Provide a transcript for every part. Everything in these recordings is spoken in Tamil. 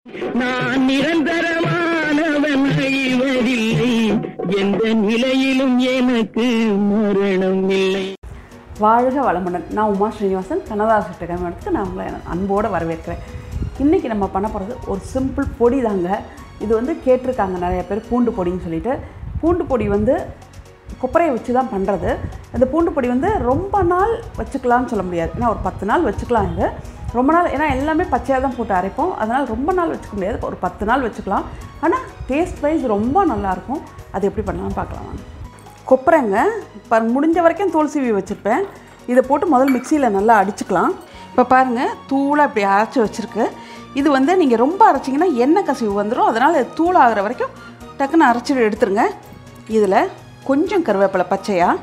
நான் நிரந்தரமானவன் அழிவதில்லை எந்த நிலையிலும் எனக்கு மரணம் இல்லை வாழ்க வளமுடன் நான் உமா ஸ்ரீனிவாசன் கனதாசு டெகமேடத்துக்கு நான் உங்களை அன்போடு வரவேற்கிறேன் இன்றைக்கி நம்ம பண்ண போகிறது ஒரு சிம்பிள் பொடி தாங்க இது வந்து கேட்டிருக்காங்க நிறைய பேர் பூண்டு பொடின்னு சொல்லிட்டு பூண்டு பொடி வந்து கொப்பரையை வச்சு தான் பண்ணுறது அந்த பூண்டு பொடி வந்து ரொம்ப நாள் வச்சுக்கலாம்னு சொல்ல முடியாது ஏன்னா ஒரு பத்து நாள் வச்சுக்கலாம் இது ரொம்ப நாள் ஏன்னா எல்லாமே பச்சையாக தான் போட்டு அரைப்போம் அதனால் ரொம்ப நாள் வச்சுக்க முடியாது ஒரு பத்து நாள் வச்சுக்கலாம் ஆனால் டேஸ்ட் வைஸ் ரொம்ப நல்லாயிருக்கும் அது எப்படி பண்ணலாம்னு பார்க்கலாம் வாங்க கொப்பரைங்க இப்போ முடிஞ்ச வரைக்கும் தோல் சீவி வச்சுருப்பேன் இதை போட்டு முதல் மிக்சியில் நல்லா அடிச்சுக்கலாம் இப்போ பாருங்கள் தூளாக இப்படி அரைச்சி வச்சுருக்கு இது வந்து நீங்கள் ரொம்ப அரைச்சிங்கன்னா எண்ணெய் கசிவு வந்துடும் அதனால் இது தூள் ஆகிற வரைக்கும் டக்குன்னு அரைச்சி எடுத்துருங்க இதில் கொஞ்சம் கருவேப்பிலை பச்சையாக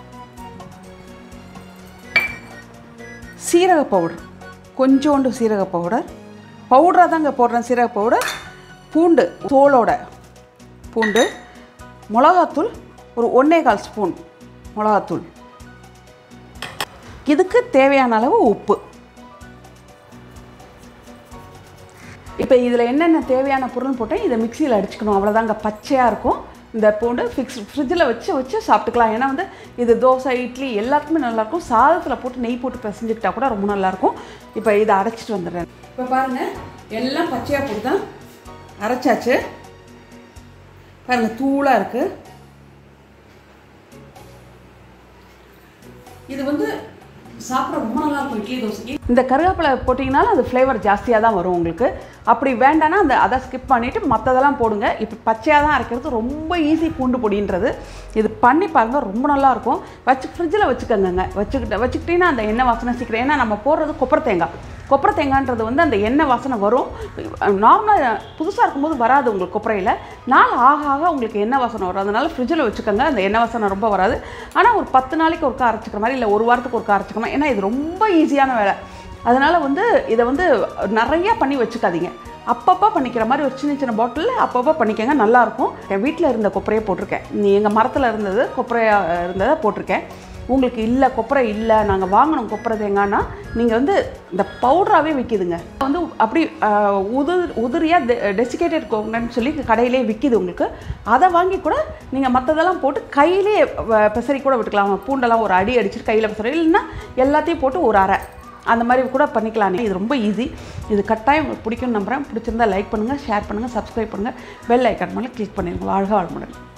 சீரக பவுடர் கொஞ்சோண்டு சீரக பவுடர் பவுடராக தாங்க போடுறேன் சீரக பவுடர் பூண்டு தோலோட பூண்டு மிளகாத்தூள் ஒரு ஒன்றே கால் ஸ்பூன் மிளகாத்தூள் இதுக்கு தேவையான அளவு உப்பு இப்போ இதில் என்னென்ன தேவையான பொருள் போட்டேன் இதை மிக்சியில் அடிச்சுக்கணும் அவ்வளோதாங்க பச்சையாக இருக்கும் இந்த பூண்டு ஃபிக்ஸ் ஃப்ரிட்ஜில் வச்சு வச்சு சாப்பிட்டுக்கலாம் ஏன்னா வந்து இது தோசை இட்லி எல்லாத்துக்குமே நல்லாயிருக்கும் சாதத்தில் போட்டு நெய் போட்டு பிசைஞ்சுக்கிட்டா கூட ரொம்ப நல்லாயிருக்கும் இப்போ இதை அரைச்சிட்டு வந்துடுறேன் இப்போ பாருங்கள் எல்லாம் பச்சையாக போட்டு தான் அரைச்சாச்சு பாருங்கள் தூளாக இருக்குது இது வந்து சாப்பிட ரொம்ப நல்லா இருக்கும் இட்லி தோசைக்கு இந்த கருவேப்பிலை போட்டிங்கனாலும் அது ஃப்ளேவர் ஜாஸ்தியாக தான் வரும் உங்களுக்கு அப்படி வேண்டாம்னா அந்த அதை ஸ்கிப் பண்ணிவிட்டு மற்றதெல்லாம் போடுங்க இப்போ பச்சையாக தான் அரைக்கிறது ரொம்ப ஈஸி பூண்டு பொடின்றது இது பண்ணி பாருங்கள் ரொம்ப நல்லாயிருக்கும் வச்சு ஃப்ரிட்ஜில் வச்சுக்கோங்க வச்சுக்கிட்ட வச்சுக்கிட்டிங்கன்னா அந்த எண்ணெய் வாசனை சீக்கிரம் ஏன்னா நம்ம போடுறது கொப்பரை தேங்காய் கொப்பரை தேங்காய்ன்றது வந்து அந்த எண்ணெய் வாசனை வரும் நார்மலாக புதுசாக இருக்கும்போது வராது உங்களுக்கு கொப்பரையில் நாள் ஆக ஆக உங்களுக்கு எண்ணெய் வாசனை வரும் அதனால் ஃப்ரிட்ஜில் வச்சுக்கோங்க அந்த எண்ணெய் வாசனை ரொம்ப வராது ஆனால் ஒரு பத்து நாளைக்கு ஒருக்கா அரைச்சிக்கிற மாதிரி இல்லை ஒரு வாரத்துக்கு ஒருக்கா அரைச்சிக்கணும் ஏன்னா இது ரொம்ப ஈஸியான வேலை அதனால் வந்து இதை வந்து நிறையா பண்ணி வச்சுக்காதீங்க அப்பப்போ பண்ணிக்கிற மாதிரி ஒரு சின்ன சின்ன பாட்டிலில் அப்பப்போ பண்ணிக்கோங்க நல்லாயிருக்கும் என் வீட்டில் இருந்த கொப்பரையை போட்டிருக்கேன் நீ எங்கள் மரத்தில் இருந்தது கொப்பரையாக இருந்ததை போட்டிருக்கேன் உங்களுக்கு இல்லை கொப்பரை இல்லை நாங்கள் வாங்கணும் கொப்பரை தேங்காய்னா நீங்கள் வந்து இந்த பவுடராகவே விற்கிதுங்க வந்து அப்படி ஆஹ், உதிர் உதிரியாக டெசிகேட்டட் கோகனட்னு சொல்லி கடையிலே விற்கிது உங்களுக்கு அதை வாங்கி கூட நீங்கள் மற்றதெல்லாம் போட்டு கையிலே வ- பிசறி கூட விட்டுக்கலாம் பூண்டெல்லாம் ஒரு அடி அடிச்சுட்டு கையில் பிசறி இல்லைன்னா எல்லாத்தையும் போட்டு ஒரு அரை அந்த மாதிரி கூட பண்ணிக்கலாம் இது ரொம்ப ஈஸி இது கட்டாயம் உங்களுக்கு பிடிக்கும்னு நம்புகிறேன் பிடிச்சிருந்தா லைக் பண்ணுங்கள் ஷேர் பண்ணுங்கள் சப்ஸ்கிரைப் பண்ணுங்கள் பெல் ஐக்கான் மேலே கிளிக் பண்ணிடுங்க வாழ்க வாழ்முடன்